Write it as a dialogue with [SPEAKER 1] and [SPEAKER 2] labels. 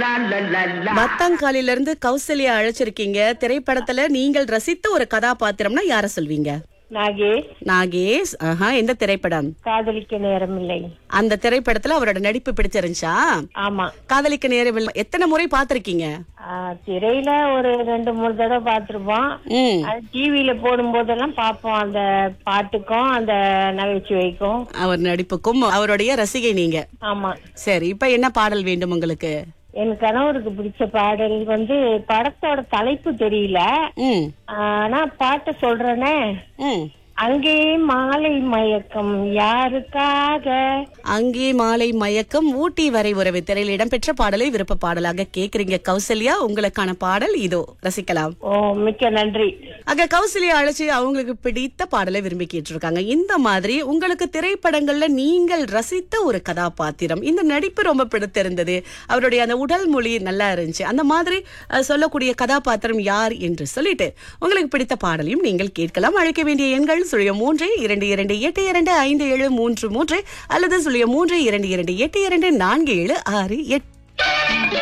[SPEAKER 1] மத்தாங்காலில இருந்து கௌசல்யா அழைச்சிருக்கீங்க திரைப்படத்துல நீங்கள் ரசித்த ஒரு கதாபாத்திரம்னா யார சொல்வீங்க
[SPEAKER 2] நாகேஷ்
[SPEAKER 1] நாகேஷ் ஆஹா எந்த திரைப்படம்
[SPEAKER 2] காதலிக்க நேரமில்லை
[SPEAKER 1] அந்த திரைப்படத்துல அவரோட நடிப்பு பிடிச்சிருந்துச்சா
[SPEAKER 2] ஆமா
[SPEAKER 1] காதலிக்க நேரமில்லை எத்தனை முறை பாத்திருக்கீங்க
[SPEAKER 2] ஆ, திரையில ஒரு ரெண்டு மூணு தடவை பார்த்திருப்போம்
[SPEAKER 1] ம்
[SPEAKER 2] அது டிவியில போடும் போதெல்லாம் பார்ப்போம் அந்த பாட்டுக்கும் அந்த நகைச்சுவைக்கும்
[SPEAKER 1] அவர் நடிப்புக்கும் அவருடைய ரசிகை நீங்க
[SPEAKER 2] ஆமா
[SPEAKER 1] சரி இப்ப என்ன பாடல் வேண்டும் உங்களுக்கு
[SPEAKER 2] என் கணவருக்கு பிடிச்ச பாடல் வந்து படத்தோட தலைப்பு தெரியல
[SPEAKER 1] ம்
[SPEAKER 2] ஆனா பாட்டு சொல்றேனே
[SPEAKER 1] ம்
[SPEAKER 2] அங்கே மாலை மயக்கம் யாருக்காக
[SPEAKER 1] அங்கே மாலை மயக்கம் ஊட்டி வரை உறவு திரையில் இடம்பெற்ற பாடலை விருப்ப பாடலாக கேக்குறீங்க கௌசல்யா உங்களுக்கான பாடல் இதோ ரசிக்கலாம்
[SPEAKER 2] ஓ மிக்க நன்றி
[SPEAKER 1] அங்க கௌசல்யா அழைச்சு அவங்களுக்கு பிடித்த பாடலை விரும்பி கேட்டிருக்காங்க இந்த மாதிரி உங்களுக்கு திரைப்படங்கள்ல நீங்கள் ரசித்த ஒரு கதாபாத்திரம் இந்த நடிப்பு ரொம்ப பிடித்திருந்தது அவருடைய அந்த உடல் மொழி நல்லா இருந்துச்சு அந்த மாதிரி அஹ், சொல்லக்கூடிய கதாபாத்திரம் யார் என்று சொல்லிட்டு உங்களுக்கு பிடித்த பாடலையும் நீங்கள் கேட்கலாம் அழைக்க வேண்டிய எண்கள் சுழிய மூன்று இரண்டு இரண்டு எட்டு இரண்டு ஐந்து ஏழு மூன்று மூன்று அல்லது சுழிய மூன்று இரண்டு இரண்டு எட்டு இரண்டு நான்கு ஏழு ஆறு எட்டு